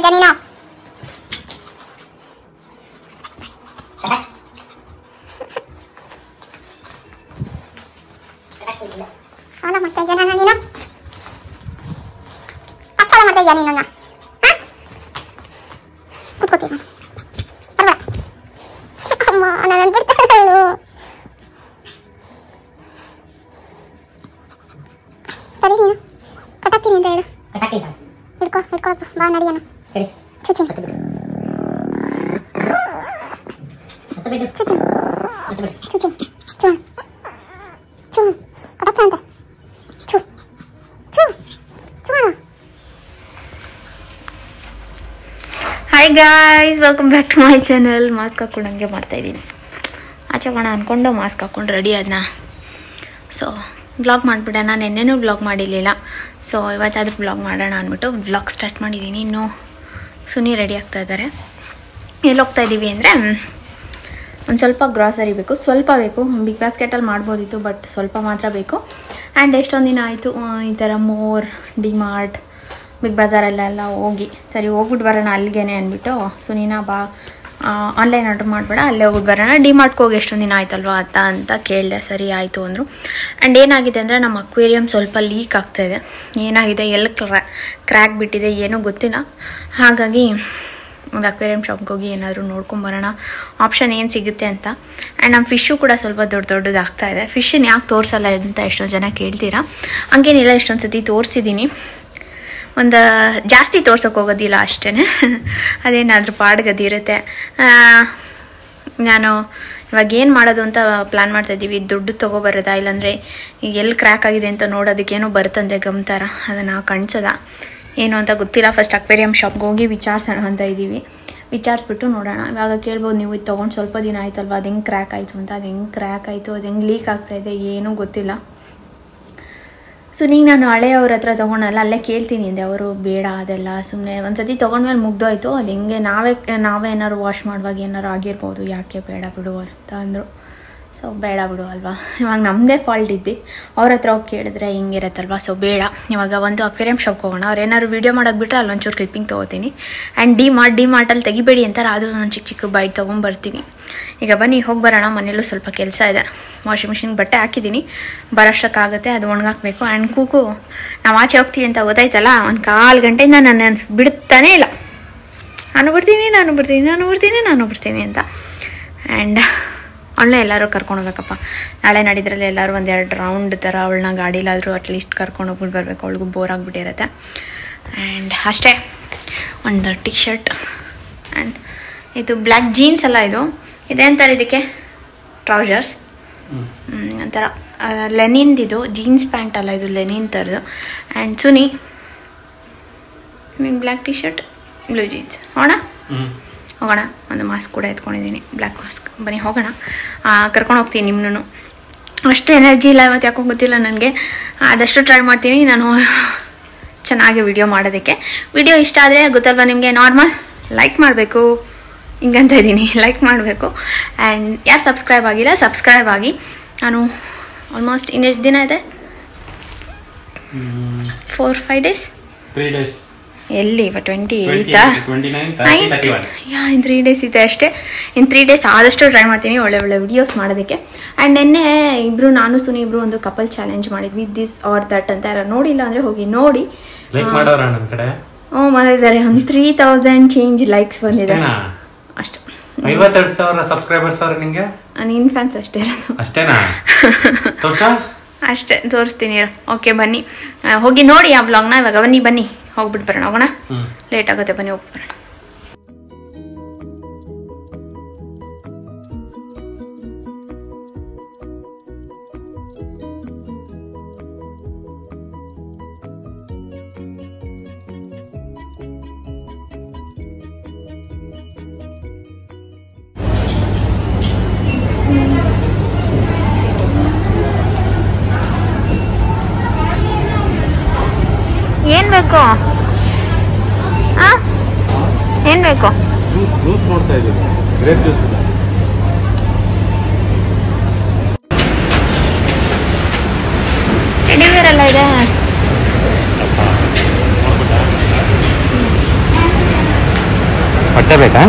ಇದೀಯ ನೀನು ಅವನ ಮಾಡ್ತಾ ಇದೀಯ ನನ್ನ ನೀನು ಅಕ್ಕಳ ಮಾಡ್ತಾ ಇದೀಯ ನೀನು ಕೂತ್ಕೋತೀನಿ ಪರವಾಗಿಲ್ಲ ಅಮ್ಮ ನನ್ನ ಬಿಡ್ತಾಳು ಸರಿ ನೀನು ಕಟ್ಟಾಕ್ತೀನಿ ಅಂತ ಹೇಳು ಕಟಾಕಿ ಹಿಡ್ಕೊ ಹಿಡ್ಕೊಳಪ್ಪ ಬಾ ನಡಿಯೋಣ ಹೇಳಿ ಚುಚಿನ್ ಹತ್ತು ಬಿಡು ಹತ್ತು ಬಿಡು ಚುಚಿನ್ ಹತ್ತು ಬಿಡು ಚುಚಿನ್ ಚುನ್ ಚುನ್ ಕಡಕ್ಕ ಅಂತ ಚು ಚು ಚು hi guys welcome back to my channel mask ಹಾಕೊಂಡು ಹಂಗೆ ಮಾಡ್ತಾಯಿದ್ದೀನಿ ಆಚೆ ಹೋಗೋಣ ಅಂದ್ಕೊಂಡು ಮಾಸ್ಕ್ ಹಾಕ್ಕೊಂಡು ರೆಡಿ ಅದನ್ನ ಸೊ ಬ್ಲಾಗ್ ಮಾಡಿಬಿಡೋಣ ನೆನ್ನೆನೂ ಬ್ಲಾಗ್ ಮಾಡಿರಲಿಲ್ಲ ಸೊ ಇವತ್ತಾದ್ರೂ ಬ್ಲಾಗ್ ಮಾಡೋಣ ಅಂದ್ಬಿಟ್ಟು ಬ್ಲಾಗ್ ಸ್ಟಾರ್ಟ್ ಮಾಡಿದ್ದೀನಿ ಇನ್ನು ಸುನಿ ರೆಡಿ ಆಗ್ತಾ ಇದ್ದಾರೆ ಎಲ್ಲಿ ಹೋಗ್ತಾ ಇದ್ದೀವಿ ಅಂದರೆ ಒಂದು ಸ್ವಲ್ಪ ಗ್ರಾಸರಿ ಬೇಕು ಸ್ವಲ್ಪ ಬೇಕು ಬಿಗ್ ಬಾಸ್ಕೆಟಲ್ಲಿ ಮಾಡ್ಬೋದಿತ್ತು ಬಟ್ ಸ್ವಲ್ಪ ಮಾತ್ರ ಬೇಕು ಆ್ಯಂಡ್ ಎಷ್ಟೊಂದು ದಿನ ಆಯಿತು ಈ ಥರ ಮೋರ್ ಡಿಮಾರ್ಟ್ ಬಿಗ್ ಬಜಾರಲ್ಲೆಲ್ಲ ಹೋಗಿ ಸರಿ ಹೋಗ್ಬಿಟ್ಟು ಬರೋಣ ಅಲ್ಲಿಗೇನೆ ಅಂದ್ಬಿಟ್ಟು ಸುನೀನಾ ಬಾ ಆನ್ಲೈನ್ ಆರ್ಡ್ರ್ ಮಾಡಬೇಡ ಅಲ್ಲೇ ಹೋಗ್ಬಿಟ್ಟು ಬರೋಣ ಡಿಮಾರ್ಟ್ಗೆ ಹೋಗಿ ಎಷ್ಟೊಂದು ದಿನ ಆಯ್ತಲ್ವಾ ಅಂತ ಅಂತ ಕೇಳಿದೆ ಸರಿ ಆಯಿತು ಅಂದರು ಆ್ಯಂಡ್ ಏನಾಗಿದೆ ಅಂದರೆ ನಮ್ಮ ಅಕ್ವೇರಿಯಮ್ ಸ್ವಲ್ಪ ಲೀಕ್ ಆಗ್ತಾಯಿದೆ ಏನಾಗಿದೆ ಎಲ್ಲಿ ಕ್ರಾ ಕ್ರ್ಯಾಕ್ ಬಿಟ್ಟಿದೆ ಏನೂ ಗೊತ್ತಿಲ್ಲ ಹಾಗಾಗಿ ಒಂದು ಅಕ್ವೇರಿಯಂ ಶಾಪ್ಗೆ ಹೋಗಿ ಏನಾದರೂ ನೋಡ್ಕೊಂಬರೋಣ ಆಪ್ಷನ್ ಏನು ಸಿಗುತ್ತೆ ಅಂತ ಆ್ಯಂಡ್ ನಮ್ಮ ಫಿಶ್ಶು ಕೂಡ ಸ್ವಲ್ಪ ದೊಡ್ಡ ದೊಡ್ಡದಾಗ್ತಾ ಇದೆ ಫಿಶನ್ನು ಯಾಕೆ ತೋರಿಸಲ್ಲ ಅಂತ ಎಷ್ಟೊಂದು ಜನ ಕೇಳ್ತೀರಾ ಹಂಗೇನಿಲ್ಲ ಇಷ್ಟೊಂದು ಸತಿ ತೋರಿಸಿದ್ದೀನಿ ಒಂದು ಜಾಸ್ತಿ ತೋರ್ಸೋಕೆ ಹೋಗೋದಿಲ್ಲ ಅಷ್ಟೇ ಅದೇನಾದರೂ ಪಾಡ್ಗದಿರುತ್ತೆ ನಾನು ಇವಾಗ ಏನು ಮಾಡೋದು ಅಂತ ಪ್ಲ್ಯಾನ್ ಮಾಡ್ತಾಯಿದ್ದೀವಿ ದುಡ್ಡು ತೊಗೊಬರೋದಾ ಇಲ್ಲಾಂದರೆ ಈಗ ಎಲ್ಲಿ ಕ್ರ್ಯಾಕ್ ಆಗಿದೆ ಅಂತ ನೋಡೋದಕ್ಕೇನೋ ಬರ್ತಂತೆ ಗಮ್ತಾರ ಅದನ್ನು ಕಣ್ಸೋದ ಏನು ಅಂತ ಗೊತ್ತಿಲ್ಲ ಫಸ್ಟ್ ಅಕ್ವೇರಿಯಂ ಶಾಪ್ಗೆ ಹೋಗಿ ವಿಚಾರಿಸೋಣ ಅಂತ ಇದ್ದೀವಿ ವಿಚಾರಿಸ್ಬಿಟ್ಟು ನೋಡೋಣ ಇವಾಗ ಕೇಳ್ಬೋದು ನೀವು ಇದು ತೊಗೊಂಡು ಸ್ವಲ್ಪ ದಿನ ಆಯ್ತಲ್ವ ಅದು ಹೆಂಗೆ ಕ್ರ್ಯಾಕ್ ಆಯಿತು ಅಂತ ಅದು ಹೆಂಗೆ ಕ್ರ್ಯಾಕ್ ಆಯಿತು ಅದು ಹೆಂಗೆ ಲೀಕ್ ಆಗ್ತಾಯಿದೆ ಏನೂ ಗೊತ್ತಿಲ್ಲ ಸೊ ನೀಗ ನಾನು ಹಳೆಯವ್ರ ಹತ್ರ ತೊಗೊಂಡಲ್ಲ ಅಲ್ಲೇ ಕೇಳ್ತೀನಿ ಅಂದೆ ಅವರು ಬೇಡ ಅದೆಲ್ಲ ಸುಮ್ಮನೆ ಒಂದು ಸತಿ ತೊಗೊಂಡ್ಮೇಲೆ ಮುಗ್ದೋಯ್ತು ಅದು ಹೆಂಗೆ ನಾವೇ ನಾವೇ ಏನಾದ್ರು ವಾಶ್ ಮಾಡುವಾಗ ಏನಾರು ಆಗಿರ್ಬೋದು ಯಾಕೆ ಬೇಡ ಬಿಡು ಅಂತ ಅಂದರು ಸೊ ಬೇಡ ಬಿಡು ಅಲ್ವಾ ಇವಾಗ ನಮ್ಮದೇ ಫಾಲ್ಟ್ ಇದ್ದು ಅವ್ರ ಹತ್ರ ಹೋಗಿ ಕೇಳಿದ್ರೆ ಹಿಂಗಿರತ್ತಲ್ವ ಸೊ ಬೇಡ ಇವಾಗ ಒಂದು ಅಕ್ವೇರಿಯಂ ಶಾಪ್ಗೆ ಹೋಗೋಣ ಅವ್ರು ಏನಾದ್ರು ವೀಡಿಯೋ ಮಾಡೋಕೆ ಬಿಟ್ಟರೆ ಅಲ್ಲಿ ಒಂಚೂರು ಕ್ಲಿಪ್ಪಿಂಗ್ ತೊಗೋತೀನಿ ಆ್ಯಂಡ್ ಡಿ ಮಾರ್ಟ್ ಡಿ ಮಾರ್ಟಲ್ಲಿ ತೆಗಿಬೇಡಿ ಅಂತಾರೆ ಆದರೂ ನಾನು ಚಿಕ್ಕ ಚಿಕ್ಕ ಬೈಟ್ ತೊಗೊಂಬರ್ತೀನಿ ಈಗ ಬನ್ನಿ ಹೋಗಿ ಬರೋಣ ಮನೇಲೂ ಸ್ವಲ್ಪ ಕೆಲಸ ಇದೆ ವಾಷಿಂಗ್ ಮಿಷಿನ್ ಬಟ್ಟೆ ಹಾಕಿದ್ದೀನಿ ಬರೋಷ್ಟಕ್ಕಾಗುತ್ತೆ ಅದು ಒಣಗಾಕಬೇಕು ಆ್ಯಂಡ್ ಕೂಕು ನಾವು ಆಚೆ ಹೋಗ್ತೀವಿ ಅಂತ ಗೊತ್ತಾಯ್ತಲ್ಲ ಒಂದು ಕಾಲು ಗಂಟೆಯಿಂದ ನಾನು ಅನ್ಸ್ ಬಿಡ್ತಾನೇ ಇಲ್ಲ ನಾನು ಬಿಡ್ತೀನಿ ನಾನು ಬಿಡ್ತೀನಿ ನಾನು ಬಿಡ್ತೀನಿ ನಾನು ಬಿಡ್ತೀನಿ ಅಂತ ಆ್ಯಂಡ್ ಅವಳನ್ನ ಎಲ್ಲರೂ ಕರ್ಕೊಂಡು ಹೋಗ್ಬೇಕಪ್ಪ ನಾಳೆ ನಾಡಿದ್ರಲ್ಲಿ ಎಲ್ಲರೂ ಒಂದೆರಡು ರೌಂಡ್ ಥರ ಅವಳನ್ನ ಗಾಡೀಲಾದರೂ ಅಟ್ಲೀಸ್ಟ್ ಕರ್ಕೊಂಡು ಹೋಗ್ಬಿಟ್ಟು ಬರಬೇಕು ಅವಳಿಗೂ ಬೋರ್ ಆಗಿಬಿಟ್ಟಿರುತ್ತೆ ಆ್ಯಂಡ್ ಅಷ್ಟೇ ಒಂದು ಟಿ ಶರ್ಟ್ ಆ್ಯಂಡ್ ಇದು ಬ್ಲ್ಯಾಕ್ ಜೀನ್ಸ್ ಅಲ್ಲ ಇದು ಇದೆ ಅಂತಾರೆ ಇದಕ್ಕೆ ಟ್ರೌಸರ್ಸ್ ಒಂಥರ ಲೆನಿನ್ದಿದು ಜೀನ್ಸ್ ಪ್ಯಾಂಟ್ ಅಲ್ಲ ಇದು ಲೆನಿನ್ ಥರದ್ದು ಆ್ಯಂಡ್ ಸುನಿ ನಿಮಗೆ black T shirt blue jeans ಹೋಣ ಹೋಗೋಣ ಒಂದು ಮಾಸ್ಕ್ ಕೂಡ ಎತ್ಕೊಂಡಿದ್ದೀನಿ ಬ್ಲ್ಯಾಕ್ ಮಾಸ್ಕ್ ಬನ್ನಿ ಹೋಗೋಣ ಕರ್ಕೊಂಡು ಹೋಗ್ತೀನಿ ನಿಮ್ಮನ್ನು ಅಷ್ಟು ಎನರ್ಜಿ ಇಲ್ಲ ಇವತ್ತು ಯಾಕೋ ಗೊತ್ತಿಲ್ಲ ನನಗೆ ಆದಷ್ಟು ಟ್ರೈ ಮಾಡ್ತೀನಿ ನಾನು ಚೆನ್ನಾಗಿ ವಿಡಿಯೋ ಮಾಡೋದಕ್ಕೆ ವಿಡಿಯೋ ಇಷ್ಟ ಆದರೆ ಗೊತ್ತಲ್ವ ನಿಮಗೆ ನಾರ್ಮಲ್ ಲೈಕ್ ಮಾಡಬೇಕು ಹಿಂಗಂತ ಇದ್ದೀನಿ ಲೈಕ್ ಮಾಡಬೇಕು ಆ್ಯಂಡ್ ಯಾರು ಸಬ್ಸ್ಕ್ರೈಬ್ ಆಗಿಲ್ಲ ಸಬ್ಸ್ಕ್ರೈಬ್ ಆಗಿ ನಾನು ಆಲ್ಮೋಸ್ಟ್ ಇನ್ನೆಷ್ಟು ದಿನ ಇದೆ four five days three days ಎಲ್ಲಿ ಇವ ಟ್ವೆಂಟಿ ಟ್ವೆಂಟಿ ಏಯ್ತಾ twenty nine thirty thirty one yeah in three days ಇದೆ ಅಷ್ಟೇ ಇನ್ ತ್ರೀ ಡೇಸ್ ಆದಷ್ಟು ಟ್ರೈ ಮಾಡ್ತೀನಿ ಒಳ್ಳೆ ಒಳ್ಳೆ ವಿಡಿಯೋಸ್ ಮಾಡೋದಕ್ಕೆ ಆ್ಯಂಡ್ ನಿನ್ನೆ ಇಬ್ಬರು ನಾನು ಸುನಿ ಇಬ್ಬರು ಒಂದು ಕಪಲ್ ಚಾಲೆಂಜ್ ಮಾಡಿದ್ವಿ ದಿಸ್ ಆರ್ ದಟ್ ಅಂತ ಯಾರು ನೋಡಿಲ್ಲ ಅಂದರೆ ಹೋಗಿ ನೋಡಿ ಲೈಕ್ ಮಾಡೋರ ನನ್ನ ಕಡೆ ಹ್ಞೂ ಮಾಡಿದ್ದಾರೆ ಒಂದು ತ್ರೀ ತೌಸಂಡ್ ಚೇಂಜ್ ಲೈಕ್ಸ್ ಬಂದಿದೆ ಅಷ್ಟೇನಾ ಅಷ್ಟು ಐವತ್ತೆರಡು ಸಾವಿರ ಸಬ್ಸ್ಕ್ರೈಬರ್ಸ್ ಅವ್ರ ನಿಂಗೆ ನಿನ್ನ ಫ್ಯಾನ್ಸ್ ಅಷ್ಟೇ ಇರೋದು ಅಷ್ಟೇನಾ ತೋರ್ಸ ಅಷ್ಟೇ ತೋರಿಸ್ತೀನಿ ಓಕೆ ಬನ್ನಿ ಆ, ಹೋಗಿ ನೋಡಿ ಆ ಬ್ಲಾಗ್ನ ಇವಾಗ ಬನ್ನಿ ಬನ್ನಿ ಹೋಗ್ಬಿಟ್ಟು ಬರೋಣ ಹೋಗೋಣ ಹ್ಮ್ ಲೇಟ್ ಆಗುತ್ತೆ ಬನ್ನಿ ಹೋಗಿ ಬರೋಣ ಏನು ಬೇಕು ಆ ಏನು ಬೇಕು ಜ್ಯೂಸ್ ಜ್ಯೂಸ್ ನೋಡ್ತಾ ಇದ್ದೀನಿ ಗ್ರೇಪ್ ಜ್ಯೂಸ್ ಡೆಲಿವರ್ ಎಲ್ಲ ಇದೆ ಬಟ್ಟೆ ಬೇಕಾ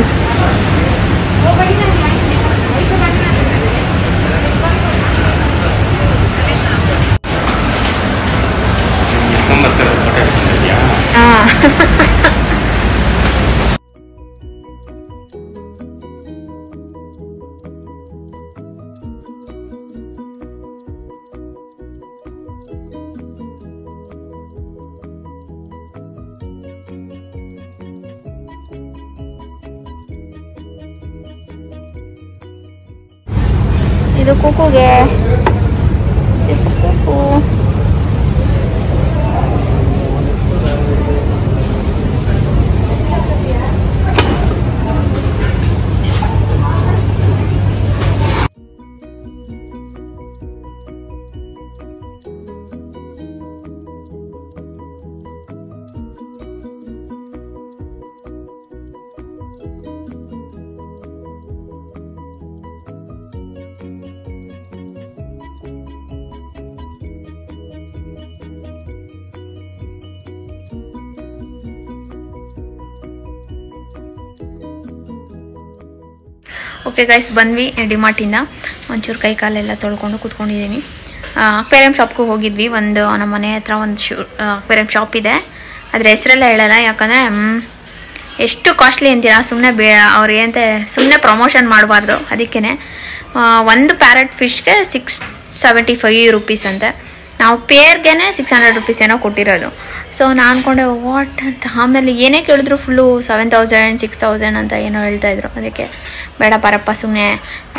ಇದು ಕುಕ್ಕುಗೆ ಇದು ಕುಕ್ಕು ಓಕೆ ಗೈಸ್ ಬಂದ್ವಿ ಡಿಮಾರ್ಟಿಂದ ಒಂಚೂರು ಕೈ ಕಾಲೆಲ್ಲ ತೊಳ್ಕೊಂಡು ಕೂತ್ಕೊಂಡಿದ್ದೀನಿ ಅಕ್ವೇರಿಯಂ ಶಾಪ್ಗೂ ಹೋಗಿದ್ವಿ ಒಂದು ನಮ್ಮ ಮನೆ ಹತ್ರ ಒಂದು ಶೂ ಅಕ್ವೇರಿಯಂ ಶಾಪ್ ಇದೆ ಅದ್ರ ಹೆಸರೆಲ್ಲ ಹೇಳಲ್ಲ ಯಾಕಂದರೆ ಎಷ್ಟು ಕಾಸ್ಟ್ಲಿ ಅಂತೀರಾ ಸುಮ್ಮನೆ ಬೇ ಅವ್ರಿಗೆ ಅಂತ ಸುಮ್ಮನೆ ಪ್ರಮೋಷನ್ ಮಾಡಬಾರ್ದು ಅದಕ್ಕೇ ಒಂದು ಪ್ಯಾರೆಟ್ ಫಿಶ್ಗೆ ಸಿಕ್ಸ್ ಸೆವೆಂಟಿ ಫೈವ್ ರುಪೀಸ್ ಅಂತೆ ನಾವು ಪೇರ್ಗೆ ಸಿಕ್ಸ್ ಹಂಡ್ರೆಡ್ ರುಪೀಸ್ ಏನೋ ಕೊಟ್ಟಿರೋದು ಸೊ ನಾನು ಅಂದ್ಕೊಂಡೆ ವಾಟ್ ಅಂತ ಆಮೇಲೆ ಏನೇ ಕೇಳಿದ್ರು full seven thousand six thousand ಅಂತ ಏನೋ ಹೇಳ್ತಾಯಿದ್ರು ಅದಕ್ಕೆ ಬೇಡ ಪರಪ್ಪ ಸುಮ್ಮನೆ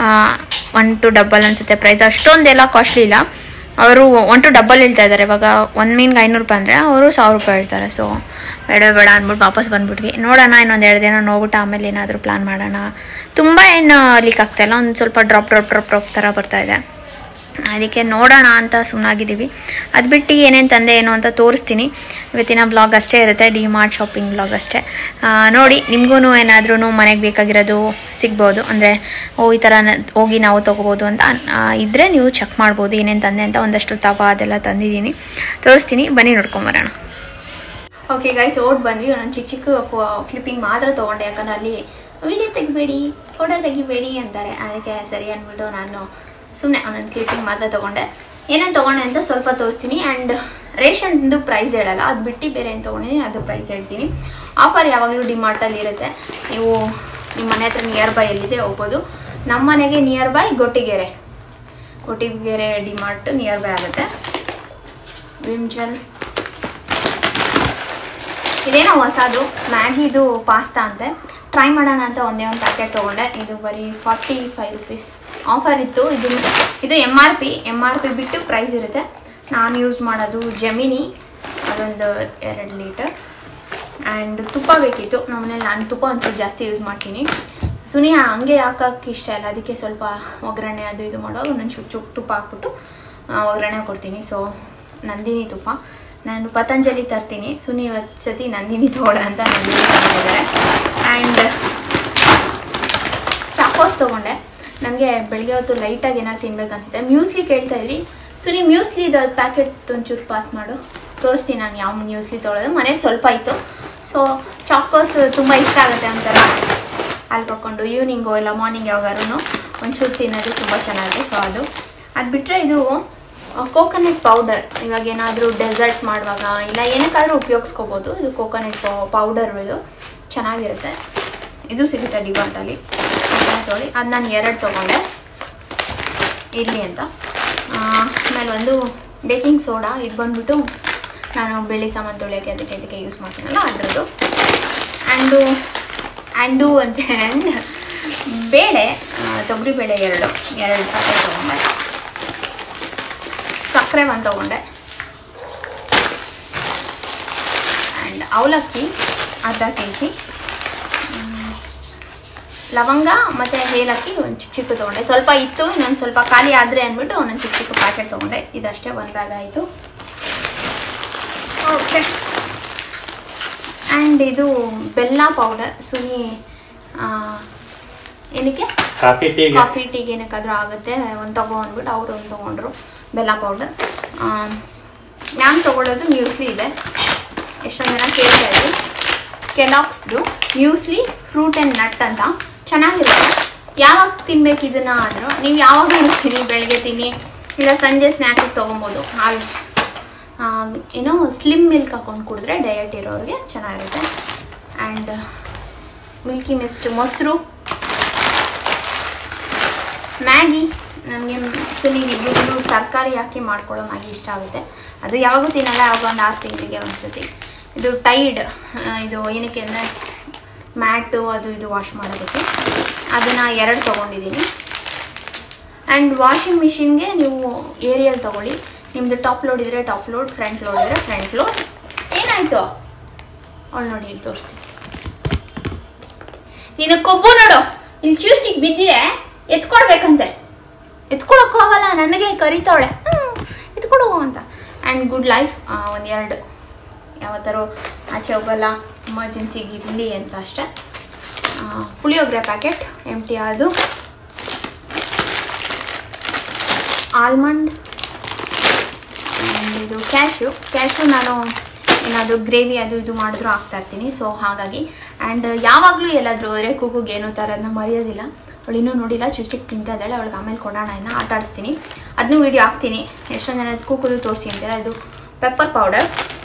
ಒನ್ ಟು ಡಬಲ್ ಅನಿಸುತ್ತೆ ಪ್ರೈಸ್ ಅಷ್ಟೊಂದೆಲ್ಲ ಕಾಸ್ಟ್ಲಿ ಇಲ್ಲ ಅವರು ಒನ್ ಟು ಡಬಲ್ ಹೇಳ್ತಾ ಇದ್ದಾರೆ ಇವಾಗ ಒಂದು ಮೀನ್ಗೆ ಐನೂರು ರೂಪಾಯಿ ಅಂದರೆ ಅವರು ಸಾವಿರ ರೂಪಾಯಿ ಹೇಳ್ತಾರೆ ಸೊ ಬೇಡ ಬೇಡ ಅಂದ್ಬಿಟ್ಟು ವಾಪಸ್ ಬಂದ್ಬಿಟ್ವಿ ನೋಡೋಣ ಇನ್ನೊಂದು ಎರಡು ದಿನ ನೋಡ್ಬಿಟ್ಟು ಆಮೇಲೆ ಏನಾದರೂ ಪ್ಲ್ಯಾನ್ ಮಾಡೋಣ ತುಂಬ ಏನು ಲೀಕ್ ಆಗ್ತಾಯಿಲ್ಲ ಒಂದು ಸ್ವಲ್ಪ ಡ್ರಾಪ್ ಡ್ರಾಪ್ ಡ್ರಾಪ್ ಡ್ರಾಪ್ ಥರ ಬರ್ತಾ ಇದೆ ಅದಕ್ಕೆ ನೋಡೋಣ ಅಂತ ಸುಮ್ಮನಾಗಿದ್ದೀವಿ ಅದು ಬಿಟ್ಟು ಏನೇನು ತಂದೆ ಏನು ಅಂತ ತೋರಿಸ್ತೀನಿ ಇವತ್ತಿನ ಬ್ಲಾಗ್ ಅಷ್ಟೇ ಇರುತ್ತೆ ಡಿ ಮಾರ್ಟ್ ಶಾಪಿಂಗ್ ಬ್ಲಾಗ್ ಅಷ್ಟೇ ಆ, ನೋಡಿ ನಿಮಗೂ ಏನಾದ್ರೂ ಮನೆಗೆ ಬೇಕಾಗಿರೋದು ಸಿಗ್ಬೋದು ಅಂದರೆ ಓ ಈ ಥರ ನ- ಹೋಗಿ ನಾವು ತೊಗೋಬೋದು ಅಂತ ಇದ್ದರೆ ನೀವು ಚೆಕ್ ಮಾಡ್ಬೋದು ಏನೇನು ತಂದೆ ಅಂತ ಒಂದಷ್ಟು ತವ ಅದೆಲ್ಲ ತಂದಿದ್ದೀನಿ ತೋರಿಸ್ತೀನಿ ಬನ್ನಿ ನೋಡ್ಕೊಂಬರೋಣ ಓಕೆ ಗೈಸ್ ಓಟ್ ಬಂದ್ವಿ ಒಂದೊಂದು ಚಿಕ್ಕ ಚಿಕ್ಕ ಫೋ ಕ್ಲಿಪ್ಪಿಂಗ್ ಮಾತ್ರ ತೊಗೊಂಡೆ ಯಾಕಂದ್ರೆ ಅಲ್ಲಿ ವಿಡಿಯೋ ತೆಗಿಬೇಡಿ ಫೋಟೋ ತೆಗಿಬೇಡಿ ಅಂತಾರೆ ಅದಕ್ಕೆ ಸರಿ ಅಂದ್ಬಿಟ್ಟು ನಾನು ಸುಮ್ಮನೆ ಒಂದೊಂದು ಕ್ಲಿಪ್ಪಿಂಗ್ ಮಾತ್ರ ತೊಗೊಂಡೆ ಏನೇನು ತೊಗೊಂಡೆ ಅಂತ ಸ್ವಲ್ಪ ತೋರಿಸ್ತೀನಿ ಆ್ಯಂಡ್ ರೇಷನ್ದು ಪ್ರೈಸ್ ಹೇಳಲ್ಲ ಅದು ಬಿಟ್ಟು ಬೇರೆ ಏನು ತೊಗೊಂಡಿದ್ದೀನಿ ಅದು ಪ್ರೈಸ್ ಹೇಳ್ತೀನಿ ಆಫರ್ ಯಾವಾಗಲೂ ಡಿಮಾರ್ಟಲ್ಲಿ ಇರುತ್ತೆ ನೀವು ನಿಮ್ಮ ಮನೆ ಹತ್ರ ನಿಯರ್ ಬೈ ಎಲ್ಲಿದೆ ಹೋಗ್ಬೋದು ನಮ್ಮ ಮನೆಗೆ near by Gottigere Gottigere DMart near by ಆಗುತ್ತೆ ವಿಮ್ಜಲ್ ಇದೇನೋ ಹೊಸದು ಮ್ಯಾಗಿದು ಪಾಸ್ತಾ ಅಂತೆ ಟ್ರೈ ಮಾಡೋಣ ಅಂತ ಒಂದೇ ಒಂದು ಪ್ಯಾಕೆಟ್ ತೊಗೊಂಡೆ ಇದು ಬರೀ ಫಾರ್ಟಿ ಫೈವ್ ರುಪೀಸ್ ಆಫರ್ ಇತ್ತು ಇದು ಇದು M R P M R P ಬಿಟ್ಟು ಪ್ರೈಸ್ ಇರುತ್ತೆ ನಾನು ಯೂಸ್ ಮಾಡೋದು ಜಮಿನಿ ಅದೊಂದು ಎರಡು ಲೀಟರ್ ಆ್ಯಂಡ್ ತುಪ್ಪ ಬೇಕಿತ್ತು ನಮ್ಮನೇಲಿ ನಾನು ತುಪ್ಪ ಒಂಚೂರು ಜಾಸ್ತಿ ಯೂಸ್ ಮಾಡ್ತೀನಿ ಸುನಿ ಹಂಗೆ ಹಾಕೋಕ್ಕೆ ಇಷ್ಟ ಇಲ್ಲ ಅದಕ್ಕೆ ಸ್ವಲ್ಪ ಒಗ್ಗರಣೆ ಅದು ಇದು ಮಾಡುವಾಗ ಒಂದೊಂದು ಚುಕ್ ಚುಕ್ ತುಪ್ಪ ಹಾಕ್ಬಿಟ್ಟು ಆ, ಒಗ್ಗರಣೆ ಕೊಡ್ತೀನಿ ಸೊ ನಂದಿನಿ ತುಪ್ಪ ನಾನು ಪತಂಜಲಿ ತರ್ತೀನಿ ಸುನಿ ಇವತ್ತು ಸತಿ ನಂದಿನಿ ತಗೊಳ ಅಂತ ನಂದಿನಿ ತಗೊಂಡಿದ್ದಾರೆ ಆ್ಯಂಡ್ ಚಾಕೋಸ್ ತೊಗೊಂಡೆ ನನಗೆ ಬೆಳಗ್ಗೆ ಹೊತ್ತು ಲೈಟಾಗಿ ಏನಾದ್ರು ತಿನ್ಬೇಕು ಅನ್ಸುತ್ತೆ ಮ್ಯೂಸ್ಲಿ ಕೇಳ್ತಾ ಇದ್ರಿ ಸುನಿ ಮ್ಯೂಸ್ಲಿದು ಪ್ಯಾಕೆಟ್ ಒಂಚೂರು ಪಾಸ್ ಮಾಡು ತೋರಿಸ್ತೀನಿ ನಾನು ಯಾವ ಮ್ಯೂಸ್ಲಿ ತೊಗೊಳೋದು ಮನೇಲಿ ಸ್ವಲ್ಪ ಇತ್ತು ಸೊ ಚಾಕೋಸ್ ತುಂಬ ಇಷ್ಟ ಆಗುತ್ತೆ ಒಂಥರ ಅಲ್ಲಿ ಕಕ್ಕೊಂಡು ಈವ್ನಿಂಗು ಇಲ್ಲ ಮಾರ್ನಿಂಗ್ ಯಾವಾಗಾರು ಒಂಚೂರು ತಿನ್ನೋದು ತುಂಬ ಚೆನ್ನಾಗಿದೆ ಸೊ ಅದು ಅದು ಬಿಟ್ಟರೆ ಇದು ಕೋಕೋನಟ್ ಪೌಡರ್ ಇವಾಗ ಏನಾದರೂ ಡೆಸರ್ಟ್ ಮಾಡುವಾಗ ಇಲ್ಲ ಏನಕ್ಕಾದರೂ ಉಪಯೋಗಿಸ್ಕೋಬೋದು ಇದು ಕೋಕೋನಟ್ ಪೌಡರ್ ಇದು ಚೆನ್ನಾಗಿರುತ್ತೆ ಇದು ಸಿಗುತ್ತೆ ಡಿಮಾರ್ಟಲ್ಲಿ ತೊಗೊಳ್ಳಿ ಅದು ನಾನು ಎರಡು ತೊಗೊಂಡೆ ಇರಲಿ ಅಂತ ಆ, ಆಮೇಲೆ ಒಂದು ಬೇಕಿಂಗ್ ಸೋಡಾ ಇದು ಬಂದ್ಬಿಟ್ಟು ನಾನು ಬೆಳ್ಳಿ ಸಾಮಾನು ತೊಳೆಯೋಕ್ಕೆ ಅದಕ್ಕೆ ಅದಕ್ಕೆ ಯೂಸ್ ಮಾಡ್ತೀನಲ್ಲ ಅದರದ್ದು ಆ್ಯಂಡು ಆ್ಯಂಡು ಅಂತ ಆ್ಯಂಡ್ ಬೇಳೆ ತೊಗರಿ ಬೇಳೆ ಎರಡು ಎರಡು ಪ್ಯಾಕೆಟ್ ತೊಗೊಂಡೆ ಸಕ್ಕರೆ ಒಂದು ತೊಗೊಂಡೆ ಆ್ಯಂಡ್ ಅವಲಕ್ಕಿ ಅರ್ಧ ಕೆ ಜಿ ಲವಂಗ ಮತ್ತು ಏಲಕ್ಕಿ ಒಂದು ಚಿಕ್ಕ ಚಿಕ್ಕ ತೊಗೊಂಡೆ ಸ್ವಲ್ಪ ಇತ್ತು ಇನ್ನೊಂದು ಸ್ವಲ್ಪ ಖಾಲಿ ಆದರೆ ಅಂದ್ಬಿಟ್ಟು ಒಂದೊಂದು ಚಿಕ್ಕ ಚಿಕ್ಕ ಪ್ಯಾಕೆಟ್ ತೊಗೊಂಡೆ ಇದಷ್ಟೇ ಒಂದು ಬ್ಯಾಗ್ ಆಯಿತು ಓಕೆ ಆ್ಯಂಡ್ ಇದು ಬೆಲ್ಲ ಪೌಡರ್ ಸುನಿ ಆ, ಏನಕ್ಕೆ ಕಾಫಿ ಟೀಗೆ ಕಾಫಿ ಟೀಗೆ ಏನಕ್ಕಾದ್ರೂ ಆಗುತ್ತೆ ಒಂದು ತಗೋ ಅಂದ್ಬಿಟ್ಟು ಅವರು ಒಂದು ತೊಗೊಂಡ್ರು ಬೆಲ್ಲ ಪೌಡರ್ ನಾನು ತೊಗೊಳೋದು ಮ್ಯೂಸ್ಲಿ ಇದೆ ಎಷ್ಟೊಂದು ಜನ ಕೇಳ್ತಾ ಇದ್ರಿ ಕೆಲಾಕ್ಸ್ದು ಮ್ಯೂಸ್ಲಿ ಫ್ರೂಟ್ ಆ್ಯಂಡ್ ನಟ್ ಅಂತ ಚೆನ್ನಾಗಿರುತ್ತೆ ಯಾವಾಗ ತಿನ್ಬೇಕು ಇದನ್ನ ಅಂದರು ನೀವು ಯಾವಾಗಲೂ ತಿನ್ನಿ ಬೆಳಗ್ಗೆ ತಿನ್ನಿ ಇಲ್ಲ ಸಂಜೆ ಸ್ನ್ಯಾಕಿಗೆ ತೊಗೊಬೋದು ಹಾಲು ಆ, ಏನೋ ಸ್ಲಿಮ್ ಮಿಲ್ಕ್ ಹಾಕೊಂಡು ಕುಡಿದ್ರೆ ಡಯಟ್ ಇರೋರಿಗೆ ಚೆನ್ನಾಗಿರುತ್ತೆ ಆ್ಯಂಡ್ ಮಿಲ್ಕಿ ಮಿಸ್ಟ್ ಮೊಸರು ಮ್ಯಾಗಿ ನನಗೆ ಸುನಿಗೆ ಇಬ್ಬರು ತರಕಾರಿ ಹಾಕಿ ಮಾಡ್ಕೊಳ್ಳೋ ಮ್ಯಾಗಿ ಇಷ್ಟ ಆಗುತ್ತೆ ಅದು ಯಾವಾಗೂ ತಿನ್ನಲ್ಲ ಯಾವಾಗ ಒಂದು ಆರು ತಿಂಗಳಿಗೆ ಒಂದ್ಸತಿ ಇದು ಟೈಡ್ ಇದು ಏನಕ್ಕೆ ಅಂದರೆ ಮ್ಯಾಟು ಅದು ಇದು ವಾಶ್ ಮಾಡೋದಕ್ಕೆ ಅದನ್ನು ಎರಡು ತೊಗೊಂಡಿದ್ದೀನಿ ಆ್ಯಂಡ್ ವಾಷಿಂಗ್ ಮಿಷಿನ್ಗೆ ನೀವು ಏರಿಯಲ್ ತೊಗೊಳ್ಳಿ ನಿಮ್ಮದು ಟಾಪ್ ಲೋಡ್ ಇದ್ದರೆ ಟಾಪ್ ಲೋಡ್ ಫ್ರಂಟ್ ಲೋಡ್ ಇದ್ದರೆ ಫ್ರಂಟ್ ಲೋಡ್ ಏನಾಯಿತು ಅವಳು ನೋಡಿ ಇಲ್ಲಿ ತೋರಿಸ್ತೀನಿ ನೀನು ಕೊಬ್ಬು ನೋಡು ಇಲ್ಲಿ ಚ್ಯೂಸ್ಟಿಕ್ ಬಿದ್ದಿದೆ ಎತ್ಕೊಡ್ಬೇಕಂತೆ ಎತ್ಕೊಳಕ್ಕೂ ಆಗಲ್ಲ ನನಗೆ ಕರಿತಾವಳೆ ಹ್ಮ್, ಎತ್ಕೊಡು ಅಂತ ಆ್ಯಂಡ್ ಗುಡ್ ಲೈಫ್ ಒಂದೆರಡು ಯಾವತ್ತಾರು ಆಚೆ ಹೋಗಲ್ಲ ಎಮರ್ಜೆನ್ಸಿಗೆ ಇರಲಿ ಅಂತ ಅಷ್ಟೇ ಆ, ಪುಳಿಯೋಗರೆ ಪ್ಯಾಕೆಟ್ ಎಂಟಿ ಅದು ಆಲ್ಮಂಡ್ ಆ್ಯಂಡ್ ಇದು ಕ್ಯಾಶು ಕ್ಯಾಶು ನಾನು ಏನಾದರೂ ಗ್ರೇವಿ ಅದು ಇದು ಮಾಡಿದ್ರು ಹಾಕ್ತಾ ಇರ್ತೀನಿ ಸೊ ಹಾಗಾಗಿ ಆ್ಯಂಡ್ ಯಾವಾಗಲೂ ಎಲ್ಲಾದರೂ ಹೋದರೆ ಕೂಗುಗೆ ಏನೋ ಥರದನ್ನ ಮರೆಯೋದಿಲ್ಲ ಅವಳು ಇನ್ನೂ ನೋಡಿಲ್ಲ ಚುಸ್ಟಿಗೆ ತಿಂತಾ ಇದ್ದಾಳೆ ಅವಳಿಗೆ ಆಮೇಲೆ ಕೊಡೋಣ ಇನ್ನು ಆಟ ಆಡಿಸ್ತೀನಿ ಅದನ್ನೂ ವೀಡಿಯೋ ಹಾಕ್ತೀನಿ ಎಷ್ಟೊಂದು ಜನ ಕೂಗುದು ತೋರಿಸಿ ಅಂತೀರ ಇದು ಪೆಪ್ಪರ್ ಪೌಡರ್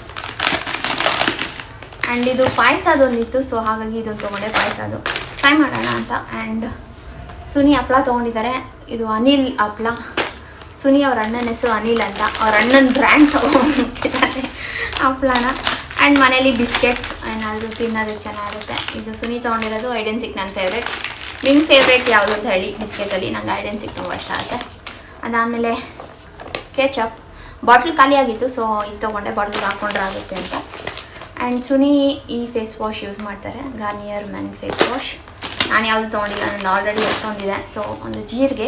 ಆ್ಯಂಡ್ ಇದು ಪಾಯಸ ಅದೊಂದಿತ್ತು ಸೊ ಹಾಗಾಗಿ ಇದನ್ನು ತೊಗೊಂಡೆ ಪಾಯಸ ಅದು ಟ್ರೈ ಮಾಡೋಣ ಅಂತ ಆ್ಯಂಡ್ ಸುನಿ ಹಪ್ಳ ತೊಗೊಂಡಿದ್ದಾರೆ ಇದು ಅನಿಲ್ ಹಪ್ಳ ಸುನಿ ಅವ್ರ ಅಣ್ಣನ ಹೆಸರು ಅನಿಲ್ ಅಂತ ಅವ್ರ ಅಣ್ಣನ ಬ್ರ್ಯಾಂಡ್ ತೊಗೊಂಡಿದ್ದಾರೆ ಹಪ್ಳನ ಆ್ಯಂಡ್ ಮನೇಲಿ ಬಿಸ್ಕೆಟ್ಸ್ ಏನಾದರೂ ತಿನ್ನೋದು ಚೆನ್ನಾಗಿರುತ್ತೆ ಇದು ಸುನಿ ತೊಗೊಂಡಿರೋದು ಐಡೆನ್ಸಿಕ್ ನನ್ನ ಫೇವ್ರೆಟ್ ನಿಮ್ಮ ಫೇವ್ರೆಟ್ ಯಾವುದು ಅಂತ ಹೇಳಿ ಬಿಸ್ಕೆಟಲ್ಲಿ ನಂಗೆ ಐಡೆನ್ಸಿಕ್ ತುಂಬ ಇಷ್ಟ ಆಗುತ್ತೆ ಅದಾದಮೇಲೆ ಕೇಚಪ್ ಬಾಟ್ಲ್ ಖಾಲಿಯಾಗಿತ್ತು ಸೊ ಇದು ತೊಗೊಂಡೆ ಬಾಟ್ಲಿಗೆ ಹಾಕೊಂಡ್ರೆ ಆಗುತ್ತೆ ಅಂತ ಆ್ಯಂಡ್ ಸುನಿ ಈ ಫೇಸ್ ವಾಶ್ ಯೂಸ್ ಮಾಡ್ತಾರೆ ಗಾರ್ನಿಯರ್ ಮೆನ್ ಫೇಸ್ ವಾಶ್ ನಾನು ಯಾವುದು ತೊಗೊಂಡಿಲ್ಲ ನಾನು ಆಲ್ರೆಡಿ ಎಷ್ಟೊಂದಿದೆ ಸೊ ಒಂದು ಜೀರಿಗೆ